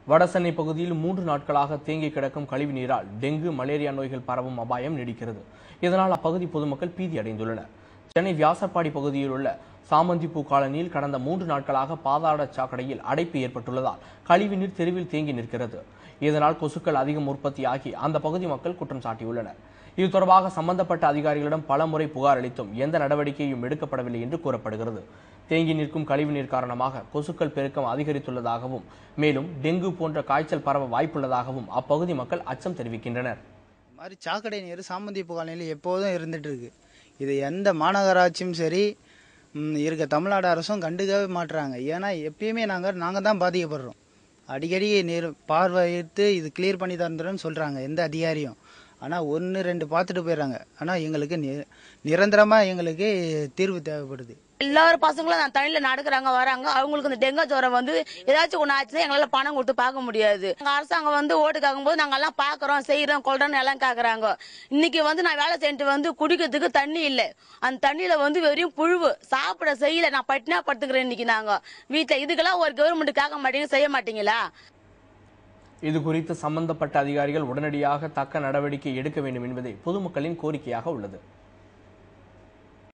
வடசென்னை பகுதியில் மூன்று நாட்களாக தேங்கி கிடக்கும் கழிவு நீரால் டெங்கு மலேரியா நோய்கள் பரவும் அபாயம் நீடிக்கிறது இதனால் அப்பகுதி பொதுமக்கள் பீதி அடைந்துள்ளனர் சென்னை வியாசர்பாடி பகுதியில் உள்ள சாமந்திப்பூ காலனியில் கடந்த மூன்று நாட்களாக பாதாள சாக்கடையில் அடைப்பு ஏற்பட்டுள்ளதால் கழிவுநீர் தெருவில் தேங்கி நிற்கிறது இதனால் கொசுக்கள் அதிகம் உற்பத்தியாகி அந்த பகுதி மக்கள் குற்றம் சாட்டியுள்ளனர் இது தொடர்பாக சம்பந்தப்பட்ட அதிகாரிகளிடம் பல முறை புகார் அளித்தும் எந்த நடவடிக்கையும் எடுக்கப்படவில்லை என்று கூறப்படுகிறது தேங்கி நிற்கும் கழிவுநீர் காரணமாக கொசுக்கள் பெருக்கம் அதிகரித்துள்ளதாகவும் மேலும் டெங்கு போன்ற காய்ச்சல் பரவ வாய்ப்புள்ளதாகவும் அப்பகுதி மக்கள் அச்சம் தெரிவிக்கின்றனர் இந்த மாதிரி சாக்கடை நீர் சாமந்தி காலனியில் எப்போதும் இருந்துட்டு இருக்கு இது எந்த மாநகராட்சியும் சரி ம், இருக்க தமிழ்நாடு அரசும் கண்டுக்கவே மாட்டுறாங்க ஏன்னா எப்பயுமே நாங்கள் நாங்கள் தான் பாதிக்கப்படுறோம் அடிக்கடி நீர் பார்வையிட்டு இது கிளியர் பண்ணி தந்துடுன்னு சொல்கிறாங்க எந்த அதிகாரியும் ஆனால் ஒன்று ரெண்டு பார்த்துட்டு போயிடுறாங்க ஆனால் எங்களுக்கு நி நிரந்தரமாக எங்களுக்கு தீர்வு தேவைப்படுது எல்லாரும் பசங்களும் நான் தண்ணியில நடக்கிறாங்க வராங்க அவங்களுக்கு இந்த டெங்கு ஜுரம் வந்து ஏதாச்சும் ஒன்று ஆச்சுன்னா எங்களால பணம் கொடுத்து பார்க்க முடியாது எங்க அரசாங்கம் வந்து ஓட்டு கேட்கும் போது நாங்க எல்லாம் பாக்குறோம் செய்யறோம் கொள்றோம்னு எல்லாம் கேக்குறாங்க இன்னைக்கு வந்து நான் வேலை செஞ்சுட்டு வந்து குடிக்கிறதுக்கு தண்ணி இல்ல அந்த தண்ணியில வந்து வெறும் புழுவு சாப்பிட செய்யல நான் பட்டினா படுத்துக்கிறேன் இன்னைக்கு நாங்க வீட்டுல இதுக்கெல்லாம் ஒரு கவர்மெண்ட் கேட்க மாட்டீங்க செய்ய மாட்டீங்களா இது குறித்து சம்பந்தப்பட்ட அதிகாரிகள் உடனடியாக தக்க நடவடிக்கை எடுக்க வேண்டும் என்பதே பொதுமக்களின் கோரிக்கையாக உள்ளது